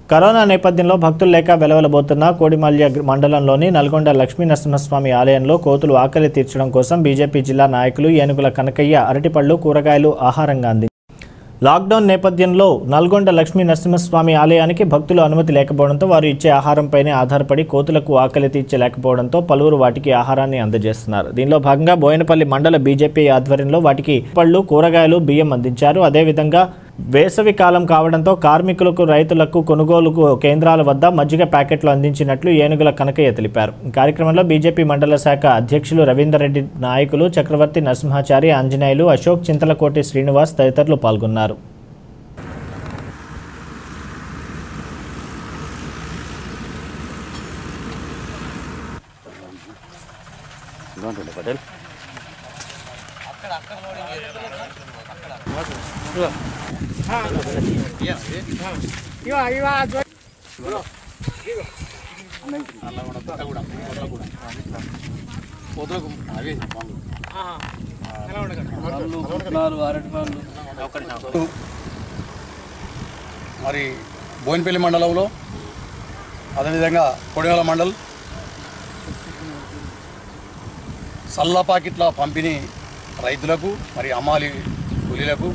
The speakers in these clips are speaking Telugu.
కరోనా నేపథ్యంలో భక్తులు లేక వెలవెలబోతున్న కోడిమల్య మండలంలోని నల్గొండ లక్ష్మీ నరసింహస్వామి ఆలయంలో కోతులు ఆకలి తీర్చడం కోసం బీజేపీ జిల్లా నాయకులు ఏనుగుల కనకయ్య అరటిపళ్ళు కూరగాయలు ఆహారంగా అంది లాక్డౌన్ నేపథ్యంలో నల్గొండ లక్ష్మీ నరసింహస్వామి ఆలయానికి భక్తులు అనుమతి లేకపోవడంతో వారు ఇచ్చే ఆహారంపైనే ఆధారపడి కోతులకు ఆకలి తీర్చలేకపోవడంతో పలువురు వాటికి ఆహారాన్ని అందజేస్తున్నారు దీనిలో భాగంగా బోయనపల్లి మండల బీజేపీ ఆధ్వర్యంలో వాటికి పళ్ళు కూరగాయలు బియ్యం అందించారు అదేవిధంగా వేసవి కాలం కావడంతో కార్మికులకు రైతులకు కొనుగోలు కేంద్రాల వద్ద మజ్జిగ ప్యాకెట్లు అందించినట్లు ఏనుగుల కనకయ్య తెలిపారు ఈ కార్యక్రమంలో బీజేపీ మండల శాఖ అధ్యక్షులు రవీందర్ రెడ్డి నాయకులు చక్రవర్తి నరసింహాచారి ఆంజనేయులు అశోక్ చింతలకోటి శ్రీనివాస్ తదితరులు పాల్గొన్నారు మరి బోయినపల్లి మండలంలో అదేవిధంగా కొడియాల మండల్ సల్లా పాకెట్ల పంపిణీ రైతులకు మరి అమ్మాలి కూలీలకు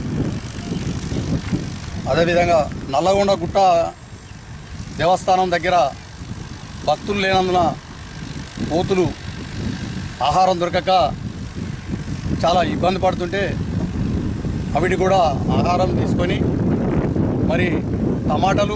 అదేవిధంగా నల్లగొండ గుట్ట దేవస్థానం దగ్గర భక్తులు లేనందున కోతులు ఆహారం దొరకక చాలా ఇబ్బంది పడుతుంటే అవిటి కూడా ఆహారం తీసుకొని మరి టమాటాలు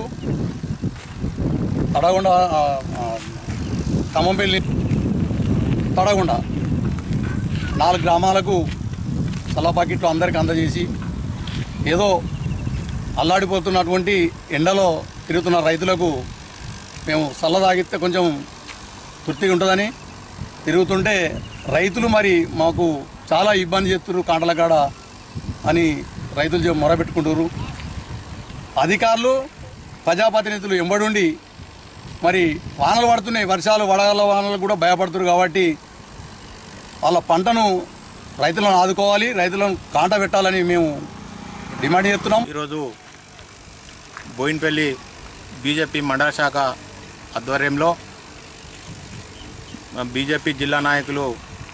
తడగొండ ఆ, ఆ, ఖమ్మంపల్లి తడగొండ నాలుగు గ్రామాలకు సల్ల పాకెట్లు అందరికి అందజేసి ఏదో అల్లాడిపోతున్నటువంటి ఎండలో తిరుగుతున్న రైతులకు మేము సల్ల తాగితే కొంచెం తృప్తిగా ఉంటుందని తిరుగుతుంటే రైతులు మరి మాకు చాలా ఇబ్బంది చేస్తున్నారు కాంటల కాడ అని రైతులు చె- మొరబెట్టుకుంటున్నారు అధికారులు ప్రజాప్రతినిధులు ఎంబడుండి మరి వానలు పడుతున్నాయి వర్షాలు వడగల వానలు కూడా భయపడుతున్నారు కాబట్టి వాళ్ళ పంటను రైతులను ఆదుకోవాలి రైతులను కాంట పెట్టాలని మేము డిమాండ్ చేస్తున్నాం ఈరోజు బోయిన్పల్లి బీజేపీ మండల శాఖ ఆధ్వర్యంలో మా బీజేపీ జిల్లా నాయకులు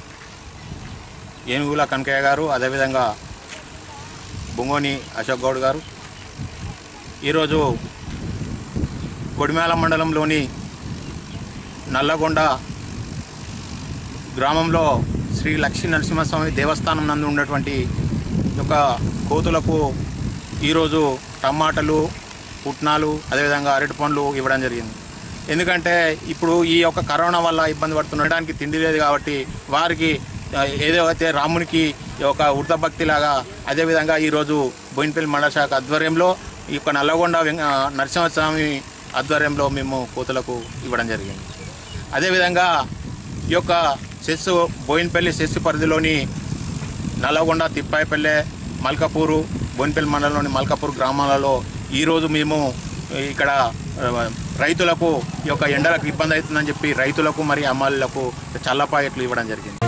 ఏనుగుల కనకయ్య గారు అదేవిధంగా బొంగోని అశోక్ గౌడ్ గారు ఈరోజు కొడిమేల మండలంలోని నల్లగొండ గ్రామంలో శ్రీ లక్ష్మీ నరసింహస్వామి దేవస్థానం నందు ఉన్నటువంటి ఒక కోతులకు ఈరోజు టమాటాలు పుట్నాలు అదేవిధంగా అరటి పండ్లు ఇవ్వడం జరిగింది ఎందుకంటే ఇప్పుడు ఈ యొక్క కరోనా వల్ల ఇబ్బంది పడుతుండడానికి తిండి లేదు కాబట్టి వారికి ఆ, ఏదో అయితే రామునికి ఒక వృతభక్తి లాగా అదేవిధంగా ఈరోజు బోయినపల్లి మండల శాఖ ఆధ్వర్యంలో ఈ యొక్క నల్లగొండ వెంక- ఆ, నరసింహస్వామి ఆధ్వర్యంలో మేము కోతులకు ఇవ్వడం జరిగింది అదేవిధంగా ఈ యొక్క సెస్ బోయినపల్లి సెస్ పరిధిలోని నల్లగొండ తిప్పాయిపల్లె మల్కాపూరు బోయినపల్లి మండలంలోని మల్కాపూర్ గ్రామాలలో ఈరోజు మేము ఇక్కడ ఆ, రైతులకు ఈ యొక్క ఎండలకు ఇబ్బంది అవుతుందని చెప్పి రైతులకు మరి అమ్మాయిలకు చల్లపాయట్లు ఇవ్వడం జరిగింది